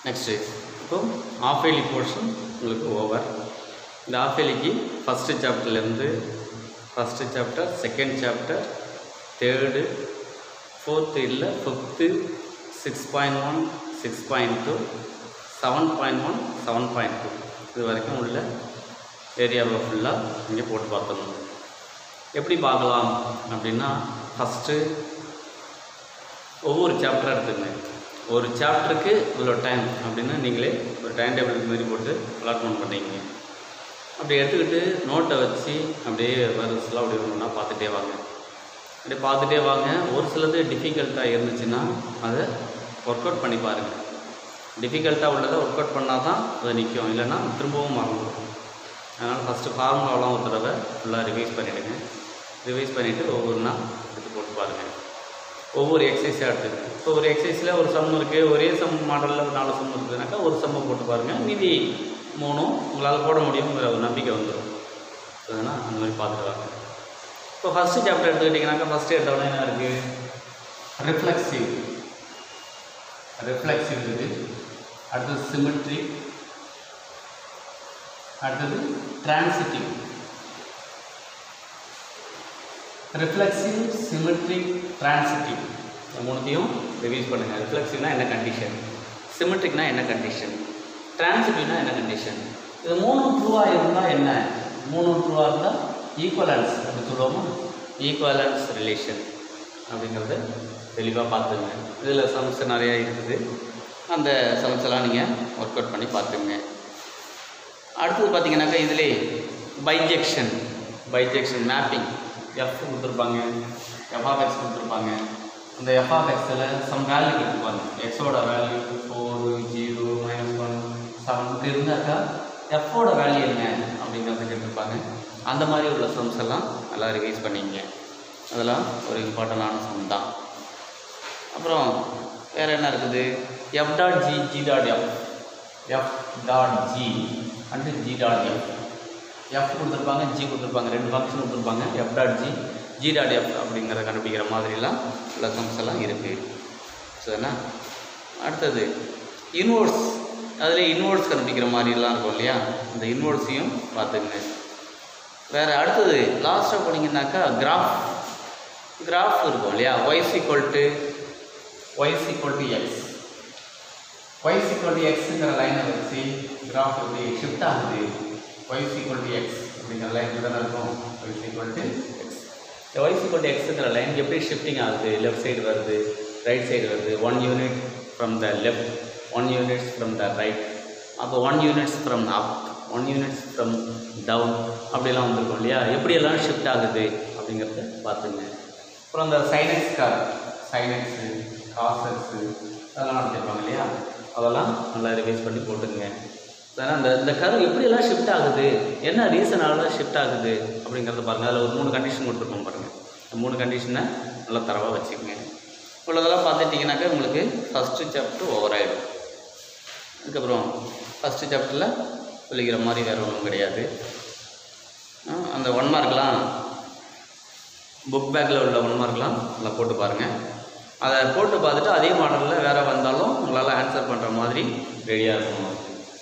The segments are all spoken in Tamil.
நெக்ஸ்ட்டு இப்போ ஆஃப் ஏலி போர்ஷன் உங்களுக்கு ஓவர் இந்த ஆஃப் ஏலிக்கு ஃபஸ்ட்டு சாப்டர்லேருந்து first chapter second chapter third fourth இல்லை fifth six point one six point two seven point one seven point two இது வரைக்கும் உள்ள ஏரியாவை ஃபுல்லாக இங்கே போட்டு பார்த்துக்கணும் எப்படி பார்க்கலாம் அப்படின்னா ஃபஸ்ட்டு ஒவ்வொரு சாப்டராக எடுத்துக்கங்க ஒரு சாப்டருக்கு இவ்வளோ டைம் அப்படின்னு நீங்களே ஒரு டைம் டேபிள் மாரி போட்டு அலாட்மெண்ட் பண்ணிக்கங்க அப்படி எடுத்துக்கிட்டு நோட்டை வச்சு அப்படியே வருஷலாம் அப்படி ஒன்றா பார்த்துட்டே வாங்க அப்படியே பார்த்துட்டே வாங்க ஒரு சிலது டிஃபிகல்ட்டாக இருந்துச்சுன்னா அதை ஒர்க் அவுட் பண்ணி பாருங்கள் டிஃபிகல்ட்டாக உள்ளதை ஒர்க் அவுட் பண்ணால் தான் அது நிற்கும் இல்லைன்னா திரும்பவும் மறந்துடும் அதனால் ஃபஸ்ட்டு ஃபார்முலாவெலாம் ஒரு தடவை ஃபுல்லாக ரிவைஸ் பண்ணிவிடுங்க ரிவைஸ் பண்ணிவிட்டு ஒவ்வொன்றா எடுத்து போட்டு பாருங்கள் ஒவ்வொரு எக்ஸசைஸாக எடுத்துக்கங்க இப்போ ஒரு எக்ஸசைஸில் ஒரு சம் இருக்குது ஒரே சம் மாடலில் ஒரு நாலு சம் இருக்குதுனாக்கா ஒரு சம்மை போட்டு பாருங்கள் மீதி மூணும் உங்களால் போட முடியுங்கிற ஒரு நம்பிக்கை வந்துடும் அதனால் அந்த மாதிரி பார்த்துட்டு வாங்க இப்போ ஃபஸ்ட்டு சாப்டர் எடுத்துக்கிட்டிங்கனாக்கா ஃபஸ்ட்டு எடுத்தவொடனே என்ன இருக்குது ரிஃப்ளெக்சிவ் ரிஃப்ளெக்சிவ் இருக்குது அடுத்தது சிமெட்ரி அடுத்தது டிரான்சிட்டிவ் ரிஃப்ளெக்சிவ் சிமெட்ரிக் டிரான்சிட்டிவ் இந்த மூணுத்தையும் ரிவைஸ் பண்ணுங்கள் ரிஃப்ளெக்சிவ்னா என்ன கண்டிஷன் சிமெட்ரிக்னா என்ன கண்டிஷன் டிரான்சிட்டிவ்னா என்ன கண்டிஷன் இது மூணு ட்ரூவாக இருந்தால் என்ன மூணு ட்ரூவாக இருந்தால் ஈக்குவலன்ஸ் அப்படி சொல்லுவோமா ஈக்குவலன்ஸ் ரிலேஷன் அப்படிங்கிறத தெளிவாக பார்த்துங்க இதில் சம்ஸ் நிறையா இருக்குது அந்த சம்ஸ் எல்லாம் நீங்கள் ஒர்க் அவுட் பண்ணி பார்த்துங்க அடுத்தது பார்த்தீங்கன்னாக்கா இதிலே பைஜெக்ஷன் பைஜெக்ஷன் மேப்பிங் எஃப் கொடுத்துருப்பாங்க எஃப்ஆஃப்எக்ஸ் கொடுத்துருப்பாங்க அந்த எஃப்ஆஃப்எக்ஸில் சம் வேல்யூ கொடுத்துருப்பாங்க எக்ஸோட value four zero minus one seven இப்படி இருந்தாக்கா எஃப்போட வேல்யூ என்ன அப்படிங்கிறத கேட்டிருப்பாங்க அந்த மாதிரி உள்ள சம்ஸ் எல்லாம் நல்லா ரிவைஸ் பண்ணிங்க அதெல்லாம் ஒரு இம்பார்ட்டண்டான சம் தான் அப்புறம் வேறு என்ன இருக்குது f dot g g dot f f dot g and g dot f f கொடுத்துருப்பாங்க ஜி கொடுத்துருப்பாங்க ரெண்டு ஃபங்க்ஷன் கொடுத்துருப்பாங்க f dot g g dot f அப்படிங்கிறத கண்டுபிடிக்கிற மாதிரிலாம் உள்ள சம்ஸ் எல்லாம் இருக்குது சரிண்ணா அடுத்தது இன்வர்ஸ் அதில் இன்வர்ஸ் கண்டுபிடிக்கிற மாதிரிலாம் இருக்கும் இல்லையா இந்த இன்வர்ஸையும் பார்த்துங்க வேறு அடுத்தது லாஸ்ட்டாக போனீங்கன்னாக்கா கிராஃப் கிராஃப் இருக்கும் இல்லையா y is equal to y is equal to x y is equal to எக்ஸுங்கிற லைனை வச்சு கிராஃப் எப்படி ஷிஃப்ட் ஆகுது ஒய்ஸ் ஈக்குவல் டு எக்ஸ் அப்படிங்கிற லைன் தானே இருக்கும் y is equal to x y is equal to எக்ஸுங்கிற லைன் எப்படி ஷிஃப்டிங் ஆகுது லெஃப்ட் சைடு வருது ரைட் சைடு வருது one unit from the left one units from the right அப்போ one units from up one units from down அப்படிலாம் வந்திருக்கும் இல்லையா எப்படியெல்லாம் ஷிஃப்ட் ஆகுது அப்படிங்கிறத பார்த்துங்க அப்புறம் அந்த சைனக்ஸ் கார் சைனக்ஸு காசக்ஸு அதெல்லாம் நடத்திருப்பாங்க இல்லையா அதெல்லாம் நல்லா ரிவைஸ் பண்ணி போட்டுங்க ஏன்னா இந்த இந்த கரு எப்படியெல்லாம் ஷிஃப்ட் ஆகுது என்ன ரீசனால ஷிஃப்ட் ஆகுது அப்படிங்கிறத பாருங்கள் அதில் ஒரு மூணு கண்டிஷன் கொடுத்துருக்கோம் பாருங்கள் இந்த மூணு கண்டிஷனை நல்லா தரவாக வச்சுக்கோங்க இவ்வளோதெல்லாம் பார்த்துட்டிங்கனாக்கா உங்களுக்கு ஃபஸ்ட்டு சாப்டர் ஓவர் ஆகிடும் அதுக்கப்புறம் ஃபஸ்ட்டு சாப்டரில் சொல்லிக்கிற மாதிரி வேறு ஒன்றும் கிடையாது ஆ, அந்த ஒன் மார்க்லாம் புக் பேக்கில் உள்ள ஒன் மார்க்லாம் நல்லா போட்டு பாருங்கள் அதை போட்டு பார்த்துட்டு அதே மாடலில் வேறு வந்தாலும் உங்களால் ஆன்சர் பண்ணுற மாதிரி ரெடியாக இருக்கணும்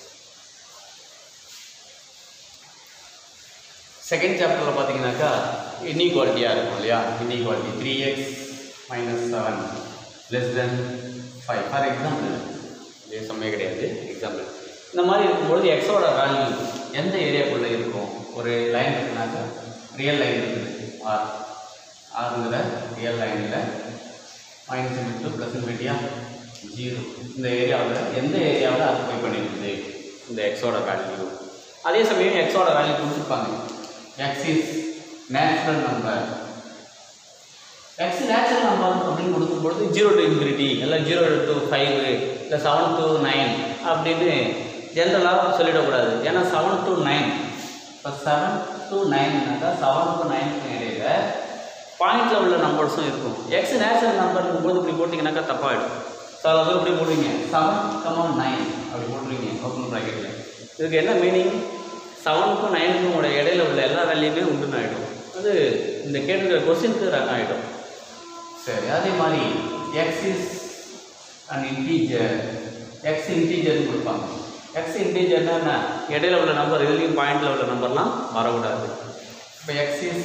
செகண்ட் சாப்டரில் பார்த்தீங்கன்னாக்கா இன்இக்வாலிட்டியாக இருக்கும் இல்லையா inequality three x minus seven less than five for example இதே சமயம் கிடையாது எக்ஸாம்பிள் இந்த மாதிரி இருக்கும்பொழுது எக்ஸோட வேல்யூ எந்த ஏரியாக்குள்ளே இருக்கும் ஒரு லைன் இருக்குனாக்கா ரியல் லைன் இருக்குது ஆர் ஆறுங்கிற ரியல் லைனில் மைனஸ் இன்ட்டு ப்ளஸ் இன்ஃபினிட்டியா ஜீரோ இந்த ஏரியாவில் எந்த ஏரியாவில் ஆக்குபை பண்ணியிருக்குது இந்த எக்ஸோட வேல்யூ அதே சமயம் எக்ஸோட வேல்யூ கொடுத்துருப்பாங்க x is natural number x natural number அப்படின்னு கொடுக்கும்பொழுது ஜீரோ டு இன்ஃபினிட்டி இல்லை ஜீரோ டு ஃபைவ் இல்லை செவன் டு நைன் அப்படின்னு ஜென்ரலாக சொல்லிடக்கூடாது ஏன்னா செவன் டு நைன் இப்போ செவன் டு நைன்னாக்கா செவன் டு நைனுக்கு இடையில பாயிண்டில் உள்ள நம்பர்ஸும் இருக்கும் எக்ஸ் நேச்சுரல் நம்பர்னும் போது இப்படி போட்டிங்கனாக்கா தப்பாகிடும் ஸோ அதை இப்படி போடுவீங்க செவன் கமன் நைன் அப்படி போட்டுருவீங்க ஓப்பன் ப்ராக்கெட்டில் இதுக்கு என்ன மீனிங் செவனுக்கும் நைனுக்கும் உடைய இடையில உள்ள எல்லா வேல்யூமே உண்டுன்னு ஆகிடும் அது இந்த கேட்டிருக்கிற கொஸ்டினுக்கு ரன் ஆகிடும் சரி அதே மாதிரி x is an integer x x இன்டீஜர்னு கொடுப்பாங்க எக்ஸ் இன்டீஜர்னா என்ன இடையில உள்ள நம்பர் இதுலேயும் பாயிண்டில் உள்ள நம்பர்லாம் வரக்கூடாது இப்போ எக்ஸ் இஸ்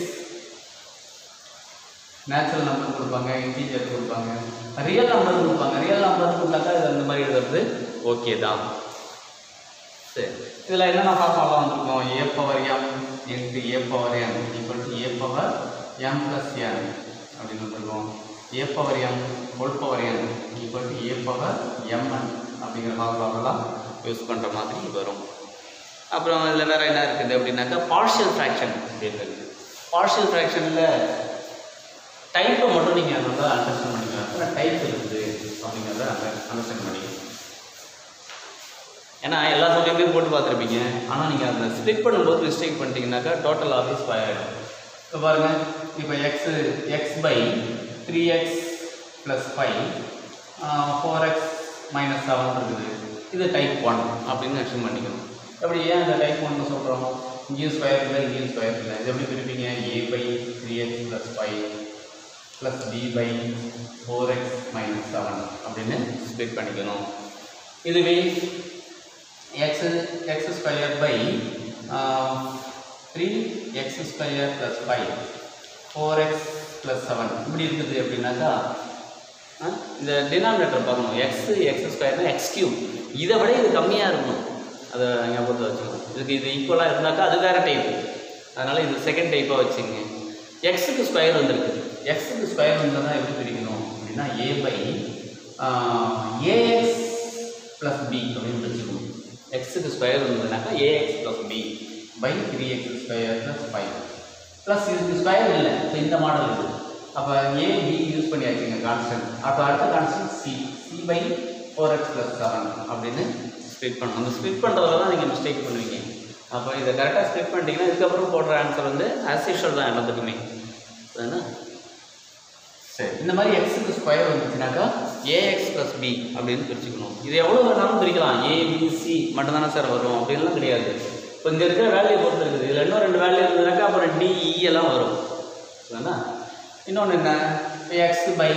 நேச்சுரல் நம்பர் கொடுப்பாங்க இன்டீஜர் கொடுப்பாங்க ரியல் நம்பர் கொடுப்பாங்க ரியல் நம்பர் கொடுத்தாக்கா இது அந்த மாதிரி எழுதுறது ஓகே தான் சரி இதில் என்னென்ன ஃபார்முலா வந்திருக்கோம் a power m into a power n equal to a power m plus n அப்படின்னு வந்திருக்கோம் a power m whole power n equal to a power m n அப்படிங்கிற ஃபார்முலாவெல்லாம் யூஸ் பண்ணுற மாதிரி வரும் அப்புறம் இதில் வேறு என்ன இருக்குது அப்படின்னாக்கா பார்ஷியல் ஃப்ராக்ஷன் அப்படின்றது பார்ஷியல் ஃப்ராக்ஷனில் டைப்பை மட்டும் நீங்கள் நல்லா அண்டர்ஸ்டாண்ட் பண்ணிக்கலாம் அப்புறம் டைப் இருக்குது அப்படிங்கிறத அண்டர்ஸ்டாண்ட் பண்ணிக்கலாம் ஏன்னா எல்லா சமயமே போட்டு பார்த்துருப்பீங்க ஆனால் நீங்கள் அந்த ஸ்ப்ளிட் பண்ணும்போது மிஸ்டேக் பண்ணிட்டீங்கன்னாக்கா டோட்டல் ஆஃபீஸ் ஃபைவ் ஆகிடும் இப்போ பாருங்கள் இப்போ x x by three x plus five four x minus seven இருக்குது இது டைப் ஒன் அப்படின்னு அக்ஷன் பண்ணிக்கணும் எப்படி ஏன் இந்த டைப் ஒன்று சொல்கிறோம் இங்கேயும் ஸ்கொயர் இல்லை இங்கேயும் ஸ்கொயர் இல்லை இது எப்படி பிரிப்பீங்க a by three x plus five plus b by four x minus seven அப்படின்னு ஸ்ப்ளிட் பண்ணிக்கணும் இதுவே x x square by uh, 3x square plus 5 4x plus 7 இப்படி இருக்குது அப்படின்னாக்கா ஆ, இந்த டினாமினேட்டர் பார்க்கணும் எக்ஸ் எக்ஸ் ஸ்கொயர்னா எக்ஸ் கியூப் இதை விட இது கம்மியாக இருக்கணும் அதை ஞாபகத்தில் வச்சுக்கணும் இதுக்கு இது ஈக்குவலாக இருந்தாக்கா அது வேறு டைப் அதனால் இது செகண்ட் டைப்பாக வச்சுங்க எக்ஸுக்கு ஸ்கொயர் வந்திருக்கு எக்ஸுக்கு ஸ்கொயர் வந்ததுனா எப்படி பிரிக்கணும் அப்படின்னா a by a x plus b அப்படின்னு பிரிச்சுக்கணும் எக்ஸுக்கு ஸ்கொயர் வந்ததுனாக்கா a x plus b by three x square plus five plus இதுக்கு ஸ்கொயர் இல்லை இப்போ இந்த மாடல் இருக்குது அப்போ ஏ பி யூஸ் பண்ணியாச்சுங்க கான்ஸ்டன்ட் அப்போ அடுத்த constant c c by four x plus seven அப்படின்னு ஸ்ப்ளிட் பண்ணணும் அந்த ஸ்ப்ளிட் பண்ணுறதுல தான் நீங்கள் மிஸ்டேக் பண்ணுவீங்க அப்போ இதை கரெக்டாக ஸ்ப்ளிட் பண்ணிட்டீங்கன்னா இதுக்கப்புறம் போடுற ஆன்சர் வந்து ஆஸ் யூஷுவல் தான் எல்லாத்துக்குமே சரிண்ணா சரி இந்த மாதிரி எக்ஸுக்கு ஸ்கொயர் வந்துச்சுனாக்கா ஏஎக்ஸ் ப்ளஸ் பி அப்படின்னு பிரிச்சுக்கணும் இது எவ்வளோ வேணாலும் பிரிக்கலாம் ஏ பி சி மட்டும் தானே சார் வரும் அப்படின்லாம் கிடையாது இப்போ இங்கே இருக்கிற வேல்யூ பொறுத்து இருக்குது இதில் இன்னும் ரெண்டு வேல்யூ இருந்ததுனாக்கா அப்புறம் டி இ எல்லாம் வரும் சரிண்ணா இன்னொன்று என்ன x by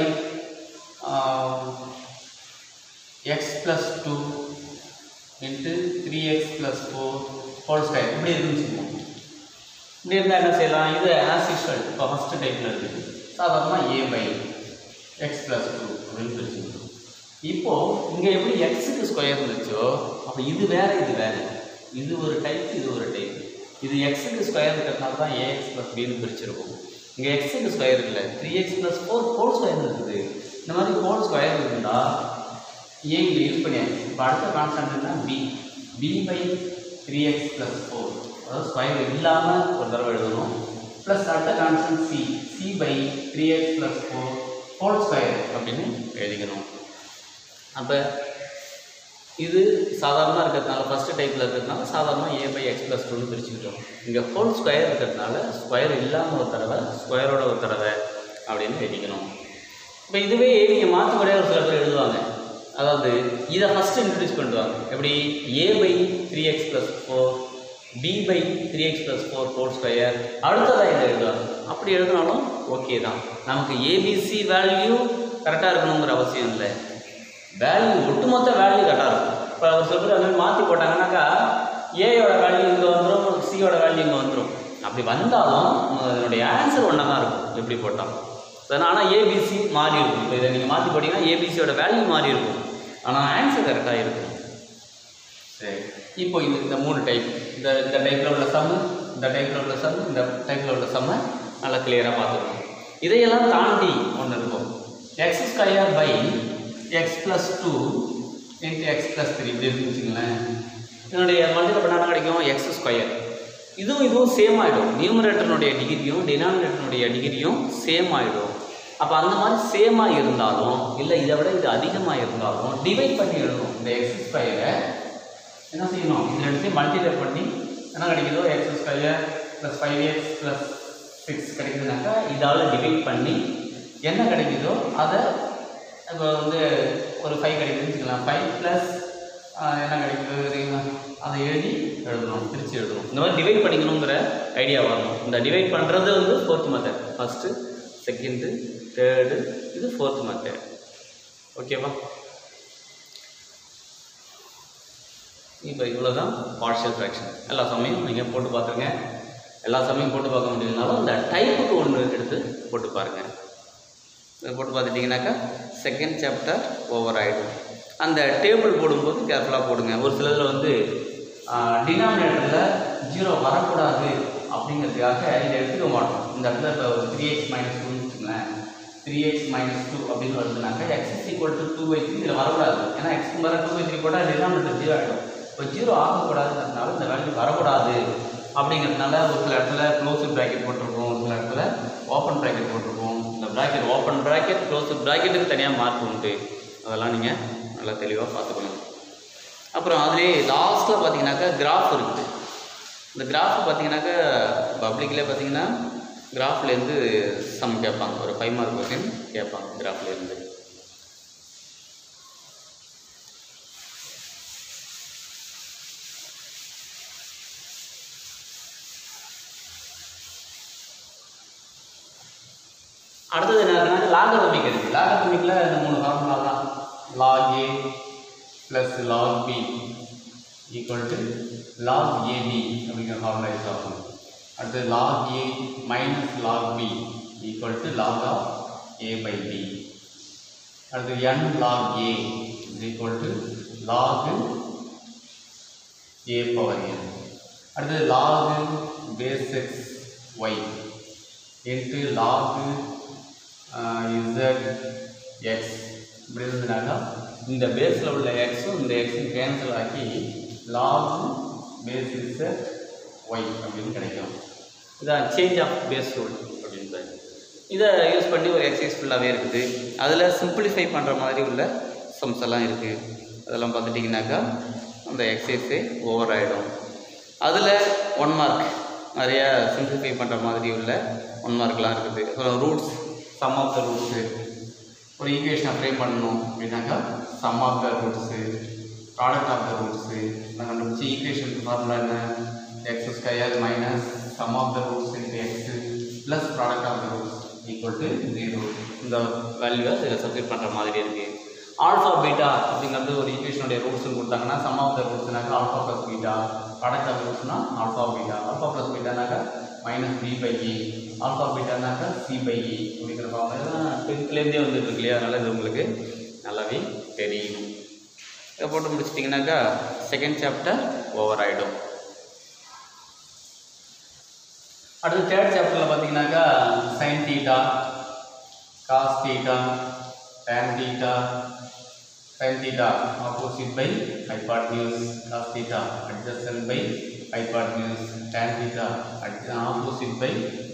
x plus two into three x plus four whole square இப்படி இருக்குன்னு சொல்லுவோம் இப்படி இருந்தால் என்ன செய்யலாம் இது ஆஸ் யூஷுவல் இப்போ ஃபஸ்ட்டு டைப்பில் இருக்குது சாதாரணமாக a by x plus two அப்படின்னு பிரிச்சுக்கணும் இப்போது இங்கே எப்படி எக்ஸுக்கு ஸ்கொயர் இருந்துச்சோ அப்போ இது வேறு இது வேறு இது ஒரு டைப் இது ஒரு டைப் இது எக்ஸுக்கு ஸ்கொயர் இருக்கிறதுனால தான் ஏஎக்ஸ் ப்ளஸ் பின்னு பிரிச்சிருக்கும் இங்கே எக்ஸுக்கு ஸ்கொயர் இல்லை three x plus four whole square இருக்குது இந்த மாதிரி ஹோல் ஸ்கொயர் இருந்தால் ஏ இங்கே யூஸ் பண்ணியாச்சு இப்போ அடுத்த கான்ஸ்டன்ட் என்ன b b by three x plus four அதாவது ஸ்கொயர் இல்லாமல் ஒரு தடவை எழுதணும் ப்ளஸ் அடுத்த constant c c by three x plus four whole square அப்படின்னு எழுதிக்கணும் அப்போ இது சாதாரணமாக இருக்கிறதுனால ஃபஸ்ட்டு டைப்பில் இருக்கிறதுனால சாதாரணமாக ஏ பை எக்ஸ் ப்ளஸ் டூன்னு பிரிச்சுக்கிட்டோம் இங்கே ஹோல் ஸ்கொயர் இருக்கிறதுனால ஸ்கொயர் இல்லாமல் ஒரு தடவை ஸ்கொயரோட ஒரு தடவை அப்படின்னு எழுதிக்கணும் இப்போ இதுவே நீங்கள் மாற்றி கூட ஒரு சில பேர் எழுதுவாங்க அதாவது இதை ஃபஸ்ட்டு இன்ட்ரடியூஸ் பண்ணுவாங்க எப்படி a by three x plus four b by three x plus four four square அடுத்ததாக இதை எழுதுவாங்க அப்படி எழுதினாலும் ஓகே தான் நமக்கு ஏபிசி வேல்யூ கரெக்டாக இருக்கணுங்கிற அவசியம் இல்லை வேல்யூ ஒட்டுமொத்த வேல்யூ கரெக்டாக இருக்கும் இப்போ ஒரு சில பேர் அந்த மாதிரி மாற்றி போட்டாங்கன்னாக்கா ஏயோட வேல்யூ இங்கே வந்துடும் சியோட வேல்யூ இங்கே வந்துடும் அப்படி வந்தாலும் அதனுடைய ஆன்சர் ஒன்றா தான் இருக்கும் எப்படி போட்டாலும் ஆனால் ஏபிசி மாறி இருக்கும் இப்போ இதை நீங்கள் மாற்றி போட்டிங்கன்னா ஏபிசியோட வேல்யூ மாறி இருக்கும் ஆனால் ஆன்சர் கரெக்டாக இருக்கும் சரி இப்போ இந்த இந்த மூணு டைப் இந்த இந்த டைப்பில் உள்ள சம்மு இந்த டைப்பில் உள்ள சம்மு இந்த டைப்பில் உள்ள சம்மை நல்லா கிளியராக பார்த்துக்கணும் இதையெல்லாம் தாண்டி ஒன்று இருக்கும் x square by x plus two into x plus three இப்படி இருக்குன்னு வச்சுங்களேன் இதனுடைய மல்டிபிள் பண்ணால் கிடைக்கும் எக்ஸ் ஸ்கொயர் இதுவும் இதுவும் சேம் ஆகிடும் நியூமரேட்டர்னுடைய டிகிரியும் டினாமினேட்டர்னுடைய டிகிரியும் சேம் ஆகிடும் அப்போ அந்த மாதிரி சேமாக இருந்தாலும் இல்லை இதை விட இது அதிகமாக இருந்தாலும் டிவைட் பண்ணி எழுதணும் இந்த எக்ஸ் ஸ்கொயரை என்ன செய்யணும் இது ரெண்டுத்தையும் மல்டிப்ளை பண்ணி என்ன கிடைக்குதோ x square plus five x plus six கிடைக்குதுனாக்கா இதால் டிவைட் பண்ணி என்ன கிடைக்குதோ அதை இப்போ வந்து ஒரு ஃபைவ் கிடைக்குதுன்னு வச்சுக்கலாம் ஃபைவ் ப்ளஸ் என்ன கிடைக்குது தெரியுமா அதை எழுதி எழுதணும் பிரித்து எழுதணும் இந்த மாதிரி டிவைட் பண்ணிக்கணுங்கிற ஐடியா வரணும் இந்த டிவைட் பண்ணுறது வந்து fourth method first second third இது ஃபோர்த் மெத்தட் ஓகேவா இப்போ இவ்வளோ தான் பார்ஷியல் ஃப்ராக்ஷன் எல்லா சமயம் நீங்கள் போட்டு பார்த்துருங்க எல்லா சமயம் போட்டு பார்க்க முடியலனாலும் அந்த டைப்புக்கு ஒன்று எடுத்து போட்டு பாருங்கள் இதை போட்டு பார்த்துட்டிங்கனாக்கா செகண்ட் சாப்டர் ஓவர் ஆகிடும் அந்த டேபிள் போடும்போது கேர்ஃபுல்லாக போடுங்க ஒரு சிலரில் வந்து டினாமினேட்டரில் ஜீரோ வரக்கூடாது அப்படிங்கிறதுக்காக இதை எடுத்துக்க மாட்டோம் இந்த இடத்துல இப்போ ஒரு த்ரீ எக்ஸ் மைனஸ் டூன்னு வச்சுங்களேன் த்ரீ எக்ஸ் மைனஸ் டூ அப்படின்னு வருதுனாக்கா x is equal to two by three இதில் வரக்கூடாது ஏன்னா எக்ஸ் வர டூ பை த்ரீ போட்டால் டினாமினேட்டர் ஜீரோ ஆகிடும் இப்போ ஜீரோ ஆகக்கூடாதுன்றதுனால இந்த வேல்யூ வரக்கூடாது அப்படிங்கிறதுனால ஒரு சில இடத்துல க்ளோஸ் ப்ராக்கெட் போட்டிருப்போம் ஒரு சில இடத்துல ஓப்பன் ப்ராக்கெட் போட்டிருப்போம் இந்த ப்ராக்கெட் ஓப்பன் ப்ராக்கெட் க்ளோஸ் ப்ராக்கெட்டுக்கு தனியாக மார்க் உண்டு அதெல்லாம் நீங்கள் நல்லா தெளிவாக பார்த்துக்கணும் அப்புறம் அதுலேயே லாஸ்ட்டில் பார்த்தீங்கன்னாக்கா கிராஃப் இருக்குது இந்த கிராஃப் பார்த்தீங்கன்னாக்கா பப்ளிக்கில் பார்த்தீங்கன்னா கிராஃப்லேருந்து சம் கேட்பாங்க ஒரு ஃபைவ் மார்க் கொஸ்டின் கேட்பாங்க கிராஃப்லேருந்து அடுத்தது என்ன லாகதமிக் இருக்குது லாகதமிக்கில் இந்த மூணு ஃபார்முலா தான் log a plus log b equal to log a b அப்படிங்கிற ஃபார்முலா யூஸ் ஆகும் அடுத்து log a minus log b equal to log of a by b அடுத்து n log a equal to log a power n அடுத்து log base x y into log z x இப்படி இருந்ததுனாக்கா இந்த பேஸில் உள்ள எக்ஸும் இந்த எக்ஸும் கேன்சல் ஆக்கி லாக் பேஸ் இசட் ஒய் அப்படின்னு கிடைக்கும் இதான் சேஞ்ச் ஆஃப் பேஸ் ரூல் அப்படின்றது இதை யூஸ் பண்ணி ஒரு எக்ஸசைஸ் ஃபுல்லாகவே இருக்குது அதில் சிம்பிளிஃபை பண்ணுற மாதிரி உள்ள சம்ஸ் எல்லாம் இருக்குது அதெல்லாம் பார்த்துட்டிங்கனாக்கா அந்த எக்ஸசைஸே ஓவர் ஆகிடும் அதில் ஒன் மார்க் நிறைய சிம்பிளிஃபை பண்ணுற மாதிரி உள்ள ஒன் மார்க்லாம் இருக்குது அப்புறம் roots sum of the roots ஒரு ஈக்குவேஷனை ஃப்ரேம் பண்ணணும் அப்படின்னாக்கா sum of the roots product of the roots நான் கண்டுபிடிச்சி ஈக்குவேஷன் ஃபார்முலா என்ன x square minus sum of the roots into x plus product of the roots equal to zero இந்த வேல்யூவை இதில் சப்ஸ்டிட் பண்ணுற மாதிரி இருக்குது ஆல்ஃபா பீட்டா அப்படிங்கிறது ஒரு ஈக்குவேஷனுடைய ரூட்ஸ்னு கொடுத்தாங்கன்னா சம் ஆஃப் த ரூட்ஸ்னாக்கா alpha plus beta product of ரூட்ஸ்னா ஆல்ஃபா பீட்டா ஆல்ஃபா ப்ளஸ் பீட்டானாக்கா minus b by e alpha பீட்டானாக்கா சி பை இ அப்படிங்கிற ஃபார்முலாம் டென்த்லேருந்தே வந்துட்டு இருக்கு இல்லையா அதனால் இது உங்களுக்கு நல்லாவே தெரியும் இதை போட்டு முடிச்சிட்டிங்கனாக்கா செகண்ட் சாப்டர் ஓவர் ஆகிடும் அடுத்து தேர்ட் சாப்டரில் பார்த்தீங்கன்னாக்கா sine theta cos theta tan theta sin theta opposite by hypotenuse cos theta adjacent by hypotenuse tan theta ad- opposite by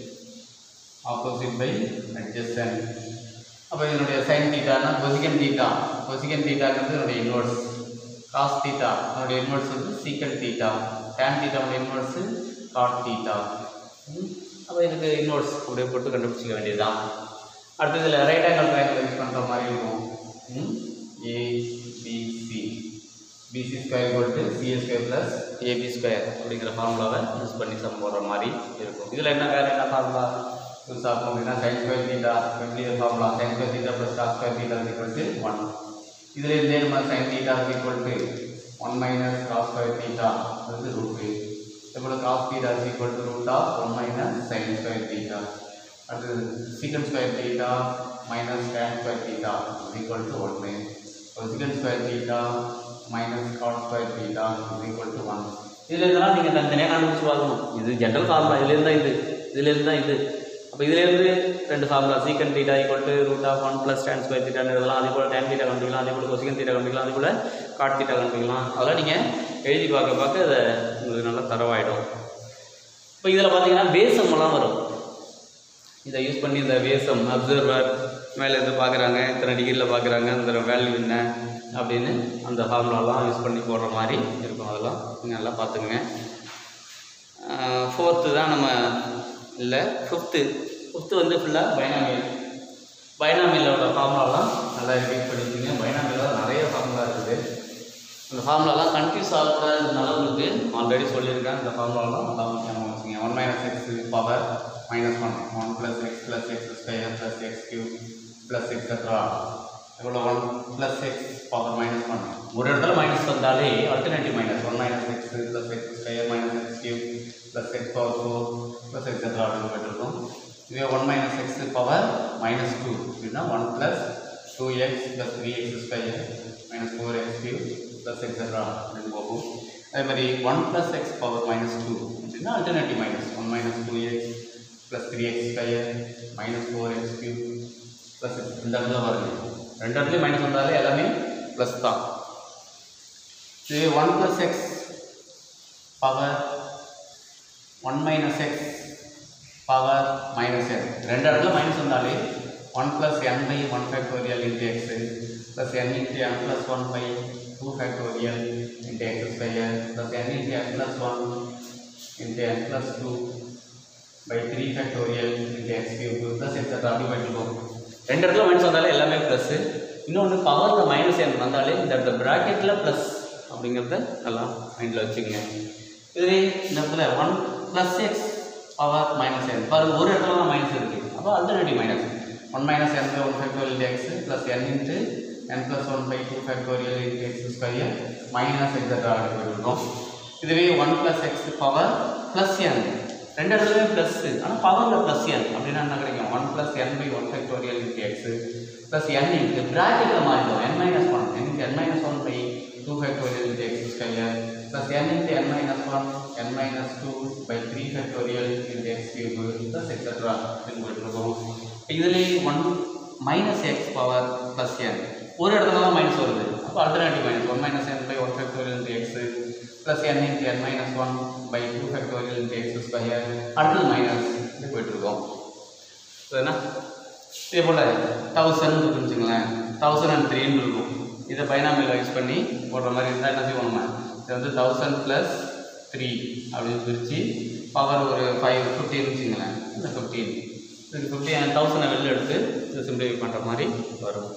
opposite by adjacent அப்போ இதனுடைய சைன் தீட்டானா கொசிகன் தீட்டா கொசிகன் தீட்டாங்கிறது என்னுடைய இன்வர்ஸ் காஸ் தீட்டா அதனுடைய இன்வர்ஸ் வந்து சீக்கன் தீட்டா டேன் தீட்டாவுடைய இன்வர்ஸ் காட் தீட்டா அப்போ இதுக்கு இன்வர்ஸ் அப்படியே போட்டு கண்டுபிடிச்சிக்க வேண்டியதுதான் அடுத்து இதில் ரைட் ஆங்கிள் ட்ரையாங்கிள் யூஸ் பண்ணுற மாதிரி இருக்கும் ம்? A B C BC square equal to CA square plus a b square அப்படிங்கிற ஃபார்முலாவை யூஸ் பண்ணி சம் போடுற மாதிரி இருக்கும் இதில் என்ன வேறு என்ன ஃபார்முலா யூஸ் ஆகும் அப்படின்னா sine square theta familiar formula sine square theta plus cos square theta equal to one இதில் இருந்தே நம்ம sine theta equal to one minus cos square theta வந்து ரூட்டு இதுபோல் cos theta equal to root of one minus sine square theta அடுத்தது secant square theta minus tan square theta equal to one minus cosecant square theta minus cot square theta equal to one இதில் இருந்தாலும் நீங்கள் தனித்தனியாக கண்டுபிடிச்சு பார்க்கணும் இது ஜென்ரல் ஃபார்முலா இதுலேருந்து தான் இது இதுலேருந்து தான் இது அப்போ இதுலேருந்து ரெண்டு formula secant theta equal to root of one plus tan square தீட்டான்னு எழுதலாம் அதே போல் டேன் தீட்டா கண்டுபிடிக்கலாம் அதே போல் கொசிகன் தீட்டா கண்டுபிடிக்கலாம் அதே போல் காட் தீட்டா கண்டுபிடிக்கலாம் அதெல்லாம் நீங்கள் எழுதி பார்க்க பார்க்க அதை உங்களுக்கு நல்லா தரவாயிடும் இப்போ இதில் பார்த்தீங்கன்னா பேசமெல்லாம் வரும் இதை யூஸ் பண்ணி இந்த வேசம் அப்சர்வர் மேலே இருந்து பார்க்குறாங்க இத்தனை டிகிரியில் பார்க்குறாங்க அந்த வேல்யூ என்ன அப்படின்னு அந்த ஃபார்முலாலாம் யூஸ் பண்ணி போடுற மாதிரி இருக்கும் அதெல்லாம் நீங்கள் நல்லா பார்த்துக்குங்க ஃபோர்த்து தான் நம்ம இல்லை ஃபிஃப்த்து ஃபிஃப்த்து வந்து ஃபுல்லாக பைனாமியல் பைனாமியலோட ஃபார்முலாலாம் நல்லா ரிப்பீட் பண்ணிக்கோங்க பைனாமியலில் நிறைய ஃபார்முலா இருக்குது அந்த ஃபார்முலாலாம் கன்ஃபியூஸ் ஆகக்கூடாதுனால உங்களுக்கு ஆல்ரெடி சொல்லியிருக்கேன் இந்த ஃபார்முலாலாம் நல்லா முக்கியமாக வச்சுங்க one minus x power minus one one plus x plus x square plus x cube plus etcetera எவ்வளோ one plus x power minus one ஒரு இடத்துல மைனஸ் வந்தாலே alternative minus one minus x plus x square minus x cube plus x power four plus etcetera அப்படின்னு போயிட்டுருக்கோம் இதுவே one minus x power minus two அப்படின்னா one plus two x plus three x square minus four x cube plus etcetera அப்படின்னு போகும் அதே மாதிரி one plus x power minus two அப்படின்னா alternative minus one minus two x plus three x square minus four x cube plus இந்த இடத்துல பாருங்க ரெண்டு இடத்துலையும் மைனஸ் வந்தாலே எல்லாமே ப்ளஸ் தான் இது one plus x power one minus x power minus n ரெண்டு இடத்துல மைனஸ் வந்தாலே one plus n by one factorial into x plus n into n plus one by two factorial into x square plus n into n plus one into n plus two by three factorial into x cube plus etcetera அப்படி போயிட்டுருக்கோம் ரெண்டு இடத்துல மைனஸ் வந்தாலே எல்லாமே ப்ளஸ்ஸு இன்னொன்று பவரில் மைனஸ் என் வந்தாலே இந்த இடத்துல ப்ராக்கெட்டில் ப்ளஸ் அப்படிங்கிறத நல்லா மைண்டில் வச்சுக்கோங்க இதுவே இந்த இடத்துல one plus x power minus n பாருங்க ஒரு இடத்துல தான் மைனஸ் இருக்குது அப்போ alternative minus one minus n by one factorial x plus n into n plus one by two factorial into x square minus etcetera இருக்கும் இதுவே one plus x power plus n ரெண்டு இடத்துலையும் ப்ளஸ் ஆனால் பவரில் ப்ளஸ் என் அப்படின்னா என்ன கிடைக்கும் one plus n by one factorial into x plus n into ப்ராக்கெட்டில் மாறிடும் n minus one n n minus one by two factorial into x square plus n into n minus one n minus two by three factorial into x cube plus etcetera அப்படின்னு போயிட்டுருக்கோம் இதுலேயே one minus x power plus n ஒரு இடத்துல தான் மைனஸ் வருது அப்போ alternative minus one minus n by one factorial into x plus n into n minus one by two factorial into x square அடுத்தது மைனஸ் இப்படி போயிட்டுருக்கோம் சரிண்ணா இதே போல் தௌசண்ட் இருக்குன்னு தௌசண்ட் அண்ட் த்ரீன்னு இருக்கும் இதை பைனாமியில் யூஸ் பண்ணி போடுற மாதிரி இருந்தால் என்ன செய்வோம் நம்ம இது வந்து தௌசண்ட் ப்ளஸ் த்ரீ அப்படின்னு பிரித்து பவர் ஒரு ஃபைவ் ஃபிஃப்டின்னு வச்சுங்களேன் இந்த ஃபிஃப்டீன் இது ஃபிஃப்டீன் தௌசண்டை வெளில எடுத்து இது சிம்பிளிஃபை பண்ணுற மாதிரி வரும்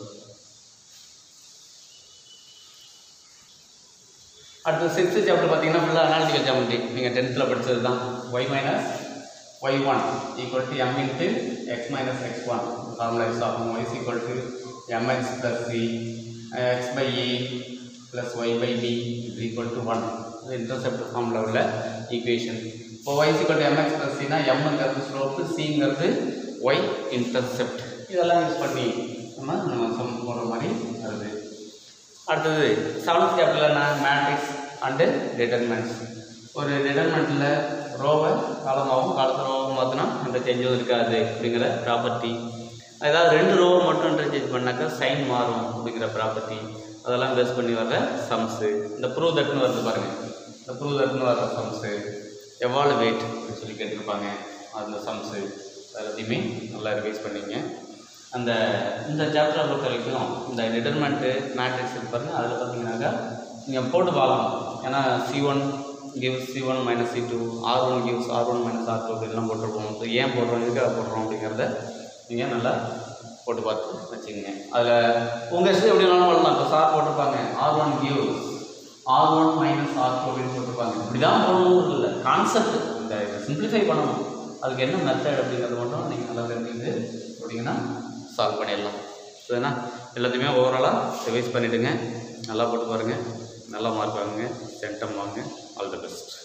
அடுத்து சிக்ஸ்த்து சாப்டர் பார்த்தீங்கன்னா ஃபுல்லாக அனாலிட்டிக்கல் ஜாமெட்ரி நீங்கள் டென்த்தில் படித்தது தான் y minus y one equal to m into x minus x one formula use ஆகும் y equal to m x plus c x by a plus y by b is equal to one இது இன்டர்செப்ட் ஃபார்முலா உள்ள ஈக்குவேஷன் இப்போ y equal to m x plus சினா எம்ங்கிறது ஸ்லோப்பு சிங்கிறது ஒய் இன்டர்செப்ட் இதெல்லாம் யூஸ் பண்ணி நம்ம நம்ம சம் போடுற மாதிரி வருது அடுத்தது செவன்த் சாப்டரில் நான் மேட்ரிக்ஸ் அண்டு டிட்டர்மெண்ட்ஸ் ஒரு டிட்டர்மெண்ட்டில் ரோவை காலமாகவும் காலத்து ரோவை மாற்றினா அந்த சேஞ்சும் இருக்காது அப்படிங்கிற ப்ராப்பர்ட்டி அதாவது ரெண்டு ரோவை மட்டும் இன்டர்சேஞ்ச் பண்ணாக்கா சைன் மாறும் அப்படிங்கிற ப்ராப்பர்ட்டி அதெல்லாம் பேஸ் பண்ணி வர்ற சம்ஸு இந்த ப்ரூவ் தட்னு வருது பாருங்கள் இந்த ப்ரூவ் தட்னு வர்ற சம்ஸு எவ்வாறு வெயிட் அப்படின்னு சொல்லி கேட்டிருப்பாங்க அந்த சம்ஸு எல்லாத்தையுமே நல்லா ரிவைஸ் பண்ணிங்க அந்த இந்த சாப்டரை பொறுத்த வரைக்கும் இந்த டிட்டர்மெண்ட்டு மேட்ரிக்ஸ் இருக்கு பாருங்க அதில் பார்த்தீங்கன்னாக்கா நீங்கள் போட்டு பார்க்கலாம் ஏன்னா c one gives c one minus c two r one gives r one minus r two அப்படிலாம் போட்டிருப்போம் ஸோ ஏன் போடுறோம் எதுக்காக போடுறோம் அப்படிங்கிறத நீங்கள் நல்லா போட்டு பார்த்து வச்சுக்கோங்க அதில் உங்கள் இஷ்டம் எப்படி வேணாலும் பண்ணலாம் இப்போ சார் போட்டிருப்பாங்க r one gives r one minus r two அப்படின்னு போட்டிருப்பாங்க இப்படி தான் போடணும் இல்லை கான்செப்ட் இந்த சிம்பிளிஃபை பண்ணணும் அதுக்கு என்ன மெத்தட் அப்படிங்கிறது மட்டும் நீங்கள் நல்லா தெரிஞ்சுக்கிட்டு போட்டிங்கன்னா சால்வ் பண்ணிடலாம் சரிண்ணா எல்லாத்தையுமே ஓவராலாக ரிவைஸ் பண்ணிவிடுங்க நல்லா போட்டு பாருங்கள் நல்லா மார்க் வாங்குங்க சென்டம் வாங்க ஆல் தி பெஸ்ட்